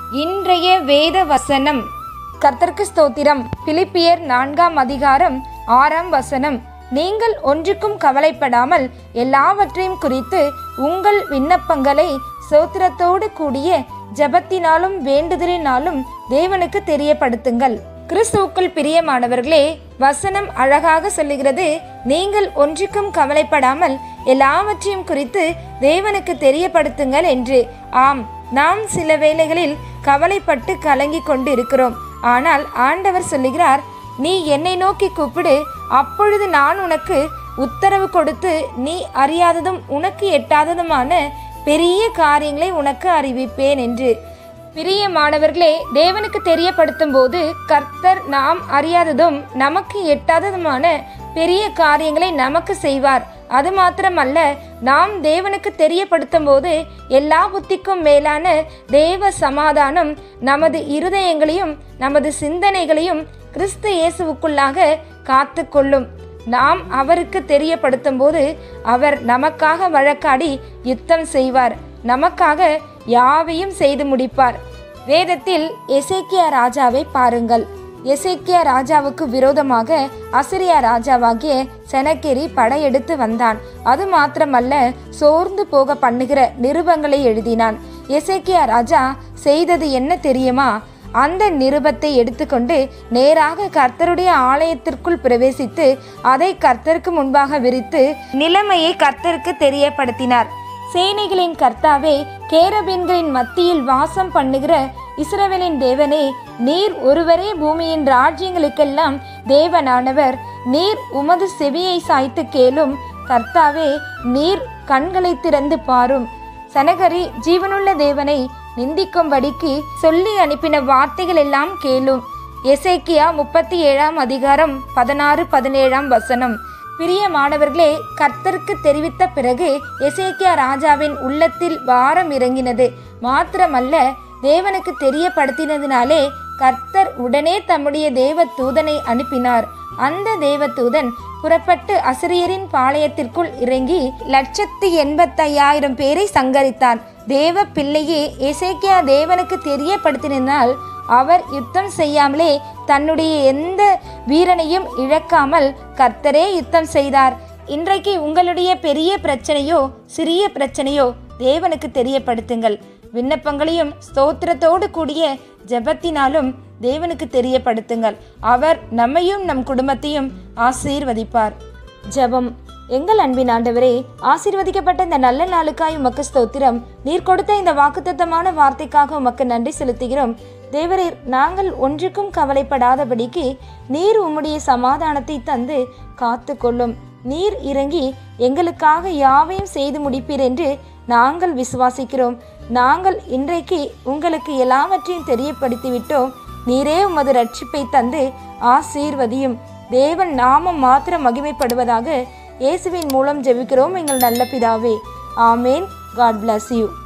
இன்றைய வேத வசனம் கர்த்தருக்கு ஸ்தோத்திரம் பிலிப்பியர் நான்காம் அதிகாரம் ஆறாம் வசனம் நீங்கள் ஒன்றுக்கும் கவலைப்படாமல் எல்லாவற்றையும் குறித்து உங்கள் விண்ணப்பங்களை சோத்திரத்தோடு கூடிய ஜெபத்தினாலும் வேண்டுதலினாலும் தேவனுக்கு தெரியப்படுத்துங்கள் கிறிஸ்துவுக்குள் பிரியமானவர்களே வசனம் அழகாக சொல்லுகிறது நீங்கள் ஒன்றுக்கும் கவலைப்படாமல் எல்லாவற்றையும் குறித்து தேவனுக்கு தெரியப்படுத்துங்கள் என்று ஆம் நாம் சில வேளைகளில் கவலைப்பட்டு கலங்கி கொண்டு இருக்கிறோம் ஆனால் ஆண்டவர் சொல்லுகிறார் நீ என்னை நோக்கி கூப்பிடு அப்பொழுது நான் உனக்கு உத்தரவு கொடுத்து நீ அறியாததும் உனக்கு எட்டாததுமான பெரிய காரியங்களை உனக்கு அறிவிப்பேன் என்று பிரியமானவர்களே தேவனுக்கு தெரியப்படுத்தும் போது கர்த்தர் நாம் அறியாததும் நமக்கு எட்டாததுமான பெரிய காரியங்களை நமக்கு செய்வார் அது மாத்திரமல்ல நாம் தேவனுக்கு தெரியப்படுத்தும் போது எல்லா புத்திக்கும் மேலான தேவ சமாதானம் நமது இருதயங்களையும் நமது சிந்தனைகளையும் கிறிஸ்து இயேசுவுக்குள்ளாக காத்து கொள்ளும் நாம் அவருக்கு தெரியப்படுத்தும் போது அவர் நமக்காக வழக்காடி யுத்தம் செய்வார் நமக்காக யாவையும் செய்து முடிப்பார் வேதத்தில் எசேக்கியா ராஜாவை பாருங்கள் எசேக்கியா ராஜாவுக்கு விரோதமாக அசிரியா ராஜாவாகிய செனக்கெரி படையெடுத்து வந்தான் அது மாத்திரமல்ல சோர்ந்து போக பண்ணுகிற நிருபங்களை எழுதினான் எசேக்கியா ராஜா செய்தது என்ன தெரியுமா அந்த நிருபத்தை எடுத்துக்கொண்டு நேராக கர்த்தருடைய ஆலயத்திற்குள் பிரவேசித்து அதை கர்த்தருக்கு முன்பாக விரித்து நிலைமையை கர்த்தருக்கு தெரியப்படுத்தினார் சேனைகளின் கர்த்தாவே கேரபீன்களின் மத்தியில் வாசம் பண்ணுகிற இஸ்ரவேலின் தேவனே நீர் ஒருவரே பூமியின் ராஜ்யங்களுக்கெல்லாம் தேவனானவர் நீர் உமது செவியை சாய்த்து கேளும் கர்த்தாவே நீர் கண்களை திறந்து பாரும் சனகரி ஜீவனுள்ள தேவனை நிந்திக்கும்படிக்கு சொல்லி அனுப்பின வார்த்தைகள் எல்லாம் கேளும் எசேக்கியா முப்பத்தி ஏழாம் அதிகாரம் பதினாறு பதினேழாம் வசனம் பிரியமானவர்களே கர்த்தருக்கு தெரிவித்த பிறகு எசேக்கியா ராஜாவின் உள்ளத்தில் வாரம் இறங்கினது மாத்திரமல்ல தேவனுக்கு தெரியப்படுத்தினதினாலே கர்த்தர் உடனே தம்முடைய தேவ தூதனை அனுப்பினார் அந்த தேவதூதன் புறப்பட்டு அசிரியரின் பாளையத்திற்குள் இறங்கி லட்சத்து எண்பத்தையாயிரம் பேரை சங்கரித்தான் தேவ பிள்ளையே எசேக்கியா தேவனுக்கு தெரியப்படுத்தினால் அவர் யுத்தம் செய்யாமலே தன்னுடைய எந்த வீரனையும் இழக்காமல் கர்த்தரே யுத்தம் செய்தார் இன்றைக்கு உங்களுடைய பெரிய பிரச்சனையோ சிறிய பிரச்சனையோ தேவனுக்கு தெரியப்படுத்துங்கள் விண்ணப்பங்களையும் ஸ்தோத்திரத்தோடு கூடிய ஜெபத்தினாலும் தேவனுக்கு தெரியப்படுத்துங்கள் அவர் நம்மையும் நம் குடும்பத்தையும் ஆசீர்வதிப்பார் ஜெபம் எங்கள் அன்பின் ஆண்டவரே ஆசீர்வதிக்கப்பட்ட இந்த நல்ல நாளுக்காய் உமக்கு ஸ்தோத்திரம் நீர் கொடுத்த இந்த வாக்குத்தத்தமான வார்த்தைக்காக உமக்கு நன்றி செலுத்துகிறோம் தேவரீர் நாங்கள் ஒன்றுக்கும் கவலைப்படாதபடிக்கு நீர் உம்முடைய சமாதானத்தை தந்து காத்து கொள்ளும் நீர் இறங்கி எங்களுக்காக யாவையும் செய்து முடிப்பீர் என்று நாங்கள் விசுவாசிக்கிறோம் நாங்கள் இன்றைக்கு உங்களுக்கு எல்லாவற்றையும் தெரியப்படுத்திவிட்டோம் நீரே உமது ரட்சிப்பை தந்து ஆசீர்வதியும் தேவன் நாமம் மாத்திரம் மகிமைப்படுவதாக இயேசுவின் மூலம் ஜெபிக்கிறோம் எங்கள் நல்ல பிதாவே ஆமேன் காட் bless யூ